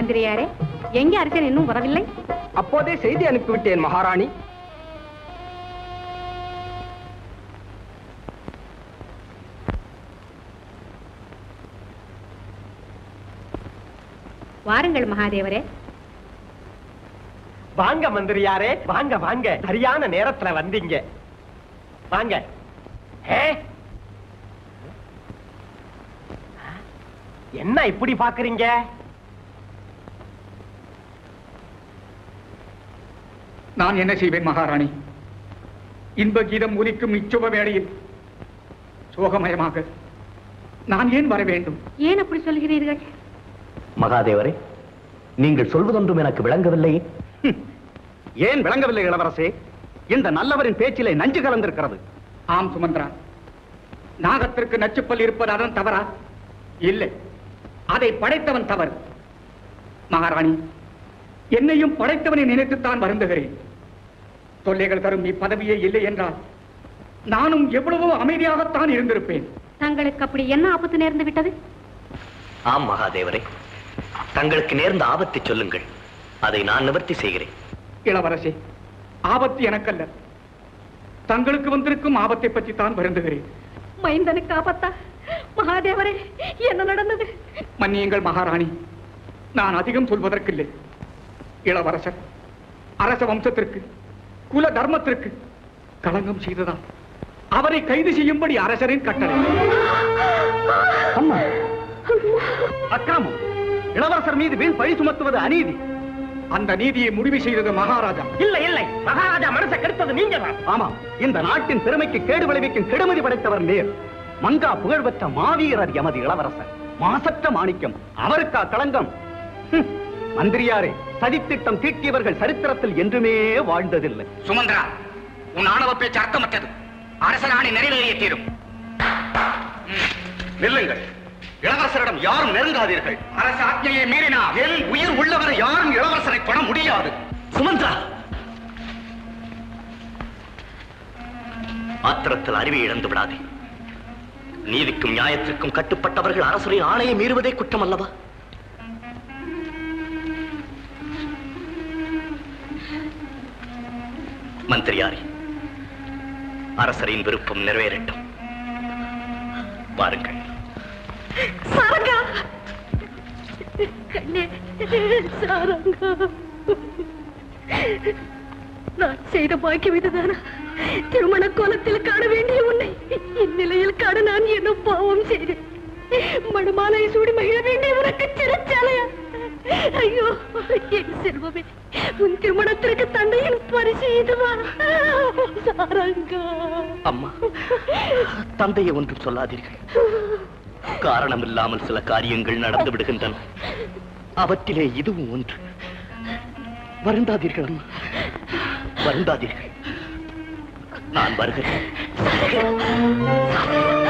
மந்திரியாரே எங்கே அரசன் இன்னும் வரவில்லை அப்போதே செய்தி அனுப்பிவிட்டேன் மகாராணி வாருங்கள் மகாதேவரே வாங்க மந்திரியாரே வாங்க வாங்க சரியான நேரத்துல வந்தீங்க வாங்க ஏ? என்ன இப்படி பாக்குறீங்க நான் என்ன செய்வேன் மகாராணி இன்ப கீதம் ஒலிக்கும் இச்சுப வேளையில் சோகமயமாக நான் ஏன் வர வேண்டும் ஏன் அப்படி சொல்கிறீர்கள் மகாதேவரே நீங்கள் சொல்வதொன்றும் எனக்கு விளங்கவில்லை ஏன் விளங்கவில்லை இளவரசே இந்த நல்லவரின் பேச்சிலே நஞ்சு கலந்திருக்கிறது ஆம் சுமந்திரா நாகத்திற்கு நச்சுப்பல் இருப்பது அதன் தவறா இல்லை அதை படைத்தவன் தவறு மகாராணி என்னையும் படைத்தவனை நினைத்துத்தான் வருந்துகிறேன் தொல்லைகள் தரும் இப்பதவியே இல்லை என்றால் நானும் எவ்வளவோ அமைதியாகத்தான் இருந்திருப்பேன் தங்களுக்கு அப்படி என்ன ஆபத்து நேர்ந்து விட்டது ஆம் மகாதேவரே தங்களுக்கு நேர்ந்த ஆபத்தை சொல்லுங்கள் அதை நான் நிவர்த்தி செய்கிறேன் இளவரசே ஆபத்து எனக்கல்ல தங்களுக்கு வந்திருக்கும் ஆபத்தை பற்றி தான் வருந்துகிறேன் மைந்தனுக்கு ஆபத்தா மகாதேவரே என்ன நடந்தது மன்னியுங்கள் மகாராணி நான் அதிகம் சொல்வதற்கில்லை இளவரசர் அரச வம்சத்திற்கு குல தர்மத்திற்கு களங்கம் செய்ததால் அவரை கைது செய்யும்படி அரசரின் கட்டளை அம்மா அக்கிரமம் இளவரசர் மீது வீண் பழி சுமத்துவது அநீதி அந்த நீதியை முடிவு செய்தது மகாராஜா இல்ல இல்லை மகாராஜா மனசை கெடுத்தது நீங்க தான் ஆமாம் இந்த நாட்டின் பெருமைக்கு கேடு விளைவிக்கும் கெடுமதி படைத்தவர் நேர் மங்கா புகழ்பெற்ற மாவீரர் எமது இளவரசர் மாசற்ற மாணிக்கம் அவருக்கா களங்கம் ஹம், மந்திரியாரே சதித்திட்டம் தீட்டியவர்கள் சரித்திரத்தில் என்றுமே வாழ்ந்ததில்லை சுமந்திரா உன் ஆணவ பேச்சு அர்த்தமற்றது அரசனாணி நிறைவேறிய தீரும் நில்லுங்கள் இளவரசரிடம் யாரும் நெருங்காதீர்கள் அரச ஆజ్ఞையை மீறினார் என் உயிர் உள்ளவரை யாரும் இளவரசரை தொட முடியாது சுமந்திரா ஆத்திரத்தில் அறிவை இழந்து விடாதே நீதிக்கும் நியாயத்திற்கும் கட்டுப்பட்டவர்கள் அரசரின் ஆணையை மீறுவதே குற்றம் அல்லவா மந்திரியாரே அரசரின் விருப்பம் நிறைவேறட்டும் வாருங்கள் சாரங்கா கண்ணே சாரங்கா நான் செய்த பாக்கியம் இதுதானா திருமண கோலத்தில் காண வேண்டிய உன்னை இந்நிலையில் காண நான் என்ன பாவம் செய்தேன் மணமாலை சூடி மகிழ வேண்டிய உனக்கு சிறைச்சாலையா ஐயோ என் செல்வமே உன் திருமணத்திற்கு தந்தையின் பரிசு இதுவா சாரங்கா அம்மா தந்தையை ஒன்றும் சொல்லாதீர்கள் காரணம் இல்லாமல் சில காரியங்கள் நடந்து விடுகின்றன அவற்றிலே இதுவும் ஒன்று வருந்தாதீர்கள் அம்மா வருந்தாதீர்கள் நான் வருகிறேன்